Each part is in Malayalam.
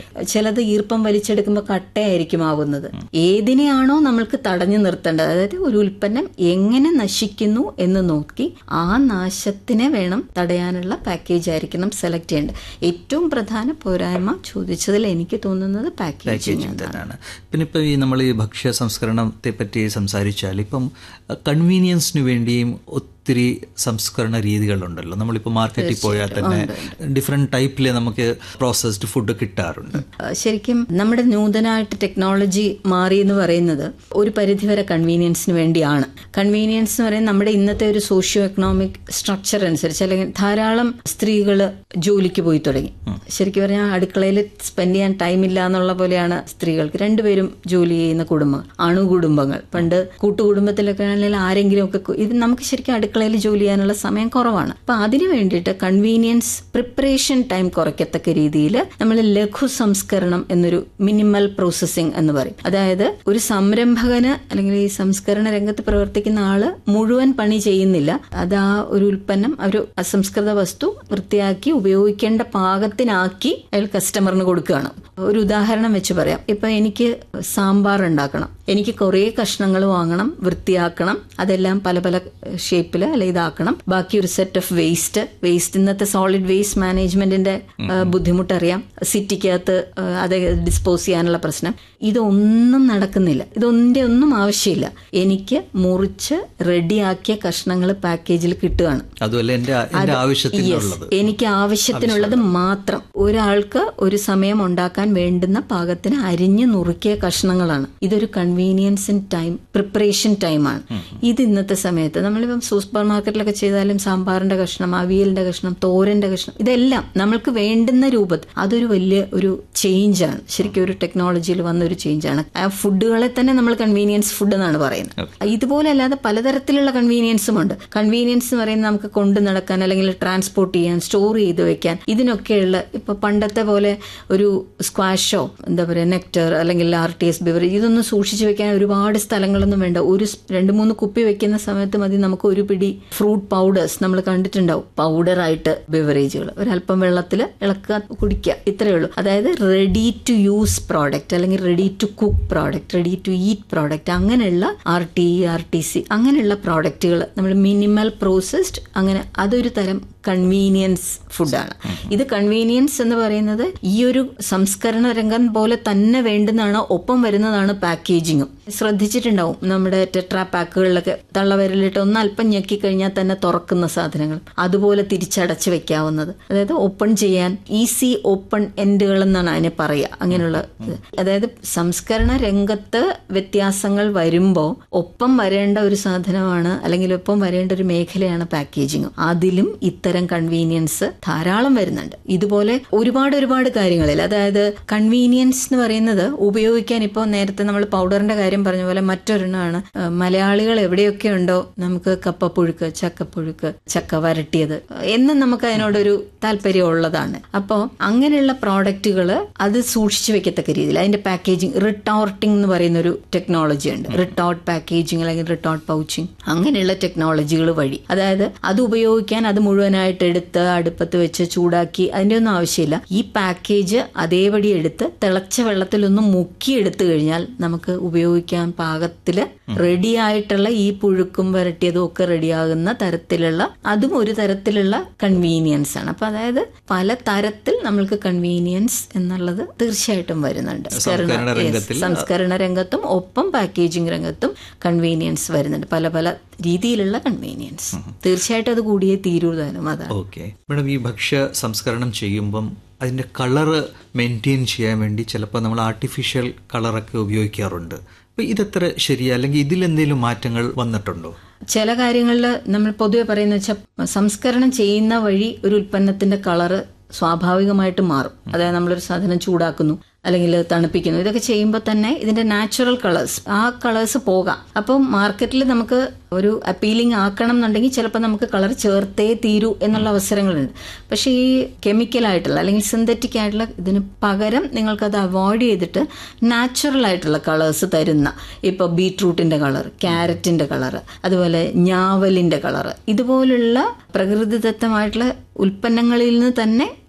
ചിലത് ഈർപ്പം വലിച്ചെടുക്കുമ്പോൾ കട്ടയായിരിക്കും ആവുന്നത് ഏതിനെയാണോ നമ്മൾക്ക് തടഞ്ഞു നിർത്തേണ്ടത് അതായത് ഒരു ഉൽപ്പന്നം എങ്ങനെ നശിക്കുന്നു എന്ന് നോക്കി ആ നാശത്തിനെ വേണം തടയാനുള്ള പാക്കേജ് ആയിരിക്കണം സെലക്ട് ചെയ്യേണ്ടത് ഏറ്റവും പ്രധാന പോരായ്മ ചോദിച്ചതിൽ എനിക്ക് തോന്നുന്നത് പാക്കേജിങ് പാക്കേജിങ് തന്നെയാണ് പിന്നെ ഇപ്പം ഈ നമ്മൾ ഈ ഭക്ഷ്യ സംസ്കരണത്തെ പറ്റി സംസാരിച്ചാൽ ഇപ്പം കൺവീനിയൻസിന് വേണ്ടിയും ഒത്തിരി സംസ്കരണ രീതികളുണ്ടല്ലോ നമ്മളിപ്പോൾ മാർക്കറ്റിൽ പോയാൽ തന്നെ ഡിഫറെൻറ്റ് ടൈപ്പിൽ നമുക്ക് പ്രോസസ്ഡ് ഫുഡ് കിട്ടാറുണ്ട് ശരിക്കും നമ്മുടെ നൂതനമായിട്ട് ടെക്നോളജി മാറി എന്ന് പറയുന്നത് ഒരു പരിധിവരെ കൺവീനിയൻസിന് വേണ്ടിയാണ് കൺവീനിയൻസ് എന്ന് പറയുന്നത് നമ്മുടെ ഇന്നത്തെ ഒരു സോഷ്യോ എക്കണോമിക് സ്ട്രക്ചർ അനുസരിച്ച് അല്ലെങ്കിൽ ധാരാളം സ്ത്രീകൾ ജോലിക്ക് പോയി തുടങ്ങി ശരിക്കും പറഞ്ഞാൽ അടുക്കളയിൽ സ്പെൻഡ് ചെയ്യാൻ ടൈം ഇല്ല എന്നുള്ള പോലെയാണ് സ്ത്രീകൾക്ക് രണ്ടുപേരും ജോലി ചെയ്യുന്ന കുടുംബങ്ങൾ അണുകുടുംബങ്ങൾ പണ്ട് കൂട്ടുകുടുംബത്തിലൊക്കെ ആണെങ്കിൽ ആരെങ്കിലും ഒക്കെ കു- ഇത് നമുക്ക് ശരിക്കും അടുക്കളയിൽ ജോലി ചെയ്യാനുള്ള സമയം കുറവാണ് അപ്പൊ അതിനു വേണ്ടിയിട്ട് കൺവീനിയൻസ് പ്രിപ്പറേഷൻ ടൈം കുറയ്ക്കത്തക്ക രീതിയിൽ നമ്മൾ ലഘു സംസ്കരണം എന്നൊരു മിനിമൽ പ്രോസസ്സിംഗ് എന്ന് പറയും അതായത് ഒരു സംരംഭകന് അല്ലെങ്കിൽ ഈ സംസ്കരണ രംഗത്ത് പ്രവർത്തിക്കുന്ന ആള് മുഴുവൻ പണി ചെയ്യുന്നില്ല അത് ആ ഒരു ഉൽപ്പന്നം ആ ഒരു അസംസ്കൃത വസ്തു വൃത്തിയാക്കി ഉപയോഗിക്കേണ്ട പാകത്തിനാക്കി അയാൾ കസ്റ്റമറിന് കൊടുക്കുകയാണ് ഒരു ഉദാഹരണം വെച്ച് പറയാം ഇപ്പൊ എനിക്ക് സാമ്പാർ ഉണ്ടാക്കണം എനിക്ക് കുറേ കഷ്ണങ്ങൾ വാങ്ങണം വൃത്തിയാക്കണം അതെല്ലാം പല പല ഷേപ്പിൽ അല്ലെ ഇതാക്കണം ബാക്കി ഒരു സെറ്റ് ഓഫ് വേസ്റ്റ് വേസ്റ്റ് ഇന്നത്തെ സോളിഡ് വേസ്റ്റ് മാനേജ്മെന്റിന്റെ ആ, ബുദ്ധിമുട്ടറിയാം സിറ്റിക്കകത്ത് ആ, അത് ഡിസ്പോസ് ചെയ്യാനുള്ള പ്രശ്നം ഇതൊന്നും നടക്കുന്നില്ല ഇതൊന്നിന്റെ ഒന്നും ആവശ്യമില്ല എനിക്ക് മുറിച്ച് റെഡിയാക്കിയ കഷ്ണങ്ങൾ പാക്കേജിൽ കിട്ടുകയാണ് അതുമല്ല എൻ്റെ എൻ്റെ ആവശ്യത്തിനുള്ളത് Yes. എനിക്ക് ആവശ്യത്തിനുള്ളത് മാത്രം ഒരാൾക്ക് ഒരു സമയം ഉണ്ടാക്കാൻ വേണ്ടുന്ന പാകത്തിന് അരിഞ്ഞു നുറുക്കിയ കഷ്ണങ്ങളാണ് ഇതൊരു കൺവീനിയൻസ് ഇൻ ടൈം പ്രിപ്പറേഷൻ ടൈമാണ് ഇത് ഇന്നത്തെ സമയത്ത് നമ്മളിപ്പം സൂപ്പർ മാർക്കറ്റിലൊക്കെ ചെയ്താലും സാമ്പാറിന്റെ കഷ്ണം അവിയലിന്റെ കഷ്ണം തോരന്റെ കഷ്ണം ഇതെല്ലാം നമ്മൾക്ക് വേണ്ടുന്ന രൂപത്തിൽ അതൊരു വലിയ ഒരു ചേഞ്ചാണ് ശരിക്കും ഒരു ടെക്നോളജിയിൽ വന്ന ഒരു ചേഞ്ചാണ് ആ ഫുഡുകളെ തന്നെ നമ്മൾ കൺവീനിയൻസ് ഫുഡ് എന്നാണ് പറയുന്നത് ഇതുപോലെ അല്ലാതെ പലതരത്തിലുള്ള കൺവീനിയൻസും ഉണ്ട് കൺവീനിയൻസ് എന്ന് പറയുന്നത് നമുക്ക് കൊണ്ടു നടക്കാൻ അല്ലെങ്കിൽ ട്രാൻസ്പോർട്ട് ചെയ്യാൻ സ്റ്റോർ ചെയ്ത് വെക്കാൻ ഇതിനൊക്കെയുള്ള ഇപ്പൊ പണ്ടത്തെ പോലെ ഒരു സ്ക്വാഷോ എന്താ പറയുക നെക്ടർ അല്ലെങ്കിൽ ആർ ടി എസ് ബിവറേജ് ഇതൊന്നും സൂക്ഷിച്ചു വെക്കാൻ ഒരുപാട് സ്ഥലങ്ങളൊന്നും വേണ്ട ഒരു സ് രണ്ട് മൂന്ന് കുപ്പി വെക്കുന്ന സമയത്ത് മതി നമുക്ക് ഒരു പിടി ഫ്രൂട്ട് പൗഡേഴ്സ് നമ്മൾ കണ്ടിട്ടുണ്ടാവും പൗഡറായിട്ട് ബിവറേജുകൾ ഒരല്പം വെള്ളത്തിൽ ഇളക്കുക കുടിക്കുക ഇത്രയേ ഉള്ളൂ അതായത് റെഡി ടു യൂസ് പ്രോഡക്റ്റ് അല്ലെങ്കിൽ ready to cook product ready to eat product അങ്ങനെയുള്ള R T R T C അങ്ങനെയുള്ള പ്രോഡക്റ്റുകൾ നമ്മൾ മിനിമൽ പ്രോസസ്ഡ് അങ്ങനെ അതൊരു തരം കൺവീനിയൻസ് ഫുഡാണ് ഇത് കൺവീനിയൻസ് എന്ന് പറയുന്നത് ഈ ഒരു സംസ്കരണ രംഗം പോലെ തന്നെ വേണ്ടുന്നതാണ് ഒപ്പം വരുന്നതാണ് പാക്കേജിങ്ങും ശ്രദ്ധിച്ചിട്ടുണ്ടാവും നമ്മുടെ ടെട്രാ പാക്കുകളിലൊക്കെ തള്ളവിരലിട്ട് ഒന്ന് അല്പം ഞെക്കി കഴിഞ്ഞാൽ തന്നെ തുറക്കുന്ന സാധനങ്ങൾ അതുപോലെ തിരിച്ചടച്ച് വെക്കാവുന്നത് അതായത് ഓപ്പൺ ചെയ്യാൻ ഈസി ഓപ്പൺ എൻഡുകൾ എന്നാണ് അതിനെ പറയുക അങ്ങനെയുള്ള ഇത്. അതായത് സംസ്കരണ രംഗത്ത് വ്യത്യാസങ്ങൾ വരുമ്പോൾ ഒപ്പം വരേണ്ട ഒരു സാധനമാണ് അല്ലെങ്കിൽ ഒപ്പം വരേണ്ട ഒരു മേഖലയാണ് പാക്കേജിങ് അതിലും ഇത്തരം കൺവീനിയൻസ് ധാരാളം വരുന്നുണ്ട് ഇതുപോലെ ഒരുപാട് ഒരുപാട് കാര്യങ്ങളിൽ അതായത് കൺവീനിയൻസ് എന്ന് പറയുന്നത് ഉപയോഗിക്കാൻ ഇപ്പോൾ നേരത്തെ നമ്മൾ പൗഡറിന്റെ കാര്യം പറഞ്ഞ പോലെ മറ്റൊരെണ്ണമാണ് ആ, മലയാളികൾ എവിടെയൊക്കെ ഉണ്ടോ നമുക്ക് കപ്പപ്പുഴുക്ക് ചക്കപ്പുഴുക്ക് ചക്ക വരട്ടിയത് എന്നും നമുക്ക് അതിനോടൊരു താല്പര്യം ഉള്ളതാണ് അപ്പോൾ അങ്ങനെയുള്ള പ്രോഡക്റ്റുകൾ അത് സൂക്ഷിച്ചു വെക്കത്തക്ക രീതിയിൽ അതിന്റെ പാക്കേജിങ് റിട്ടോർട്ടിംഗ് എന്ന് പറയുന്ന ഒരു ടെക്നോളജി ഉണ്ട് റിട്ടോർട്ട് പാക്കേജിങ് അല്ലെങ്കിൽ റിട്ടോർട്ട് പൗച്ചിങ് അങ്ങനെയുള്ള ടെക്നോളജികൾ വഴി അതായത് അത് ഉപയോഗിക്കാൻ അത് മുഴുവനായിട്ട് എടുത്ത് അടുപ്പത്ത് വെച്ച് ചൂടാക്കി അതിന്റെ ഒന്നും ആവശ്യമില്ല ഈ പാക്കേജ് അതേപടി എടുത്ത് തിളച്ച വെള്ളത്തിൽ ഒന്ന് മുക്കി എടുത്തു കഴിഞ്ഞാൽ നമുക്ക് ഉപയോഗിക്കാൻ പാകത്തില് റെഡി ആയിട്ടുള്ള ഈ പുഴുക്കും വരട്ടിയതും ഒക്കെ റെഡിയാകുന്ന തരത്തിലുള്ള അതും ഒരു തരത്തിലുള്ള കൺവീനിയൻസ് ആണ് അപ്പൊ അതായത് പല തരത്തിൽ നമ്മൾക്ക് കൺവീനിയൻസ് എന്നുള്ളത് തീർച്ചയായിട്ടും വരുന്നുണ്ട് സംസ്കരണ Yes, രംഗത്തിൽ സംസ്കരണ രംഗത്തും ഒപ്പം പാക്കേജിംഗ് രംഗത്തും കൺവീനിയൻസ് വരുന്നുണ്ട് പല പല രീതിയിലുള്ള കൺവീനിയൻസ് തീർച്ചയായിട്ടും അത് കൂടിയേ തീരൂ താനും അതാണ് ഓക്കെ മേഡം ഈ ഭക്ഷ്യ സംസ്കരണം ചെയ്യുമ്പം അതിൻ്റെ കളറ് മെയിൻറ്റെയിൻ ചെയ്യാൻ വേണ്ടി ചിലപ്പോൾ നമ്മൾ ആർട്ടിഫിഷ്യൽ കളറൊക്കെ ഉപയോഗിക്കാറുണ്ട് അപ്പോൾ ഇതെത്ര ശരിയാ അല്ലെങ്കിൽ ഇതിലെന്തെങ്കിലും മാറ്റങ്ങൾ വന്നിട്ടുണ്ടോ ചില കാര്യങ്ങളിൽ നമ്മൾ പൊതുവെ പറയുന്ന വെച്ചാൽ സംസ്കരണം ചെയ്യുന്ന വഴി ഒരു ഉൽപ്പന്നത്തിന്റെ കളറ് സ്വാഭാവികമായിട്ട് മാറും അതായത് നമ്മളൊരു സാധനം ചൂടാക്കുന്നു അല്ലെങ്കിൽ തണുപ്പിക്കുന്നു ഇതൊക്കെ ചെയ്യുമ്പോൾ തന്നെ ഇതിന്റെ നാച്ചുറൽ കളേഴ്സ് ആ കളേഴ്സ് പോകാം അപ്പം മാർക്കറ്റിൽ നമുക്ക് ഒരു അപ്പീലിംഗ് ആക്കണം എന്നുണ്ടെങ്കിൽ ചിലപ്പോൾ നമുക്ക് കളർ ചേർത്തേ തീരൂ എന്നുള്ള അവസരങ്ങളുണ്ട് പക്ഷേ ഈ കെമിക്കൽ ആയിട്ടുള്ള അല്ലെങ്കിൽ സിന്തറ്റിക് ആയിട്ടുള്ള ഇതിന് പകരം നിങ്ങൾക്കത് അവോയ്ഡ് ചെയ്തിട്ട് നാച്ചുറൽ ആയിട്ടുള്ള കളേഴ്സ് തരുന്ന ഇപ്പോൾ ബീട്രൂട്ടിന്റെ കളർ ക്യാരറ്റിന്റെ കളർ അതുപോലെ ഞാവലിന്റെ കളർ ഇതുപോലുള്ള പ്രകൃതിദത്തമായിട്ടുള്ള ഉൽപ്പന്നങ്ങളിൽ നിന്ന് തന്നെ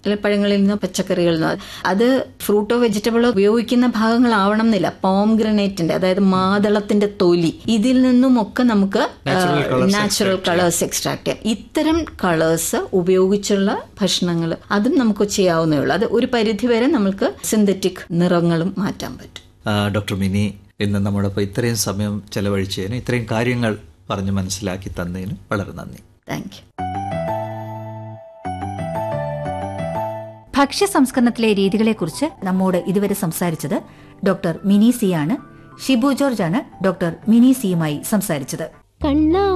അല്ലെ പഴങ്ങളിൽ നിന്നോ പച്ചക്കറികളിൽ നിന്നോ അത് ഫ്രൂട്ടോ വെജിറ്റബിളോ ഉപയോഗിക്കുന്ന ഭാഗങ്ങളാവണം എന്നില്ല പോംഗ്രനേറ്റിന്റെ അതായത് മാതളത്തിന്റെ തൊലി ഇതിൽ നിന്നും ഒക്കെ നമുക്ക് നാച്ചുറൽ കളേഴ്സ് എക്സ്ട്രാക്ട് ചെയ്യാം ഇത്തരം കളേഴ്സ് ഉപയോഗിച്ചുള്ള ഭക്ഷണങ്ങൾ അതും നമുക്ക് ചെയ്യാവുന്നേ ഉള്ളൂ അത് ഒരു പരിധിവരെ നമുക്ക് സിന്തറ്റിക് നിറങ്ങളും മാറ്റാൻ പറ്റും ആ, ഡോക്ടർ മിനി ഇന്ന് നമ്മോടൊപ്പം ഇത്രയും സമയം ചെലവഴിച്ചതിന് ഇത്രയും കാര്യങ്ങൾ പറഞ്ഞ് മനസ്സിലാക്കി തന്നതിന് വളരെ നന്ദി താങ്ക് യു ഭക്ഷ്യ സംസ്കരണത്തിലെ രീതികളെക്കുറിച്ച് നമ്മോട് ഇതുവരെ സംസാരിച്ചത് ഡോക്ടർ മിനി സിയാണ് ഷിബു ജോർജാണ് ഡോക്ടർ മിനി സിയുമായി സംസാരിച്ചത് കണ്ണാ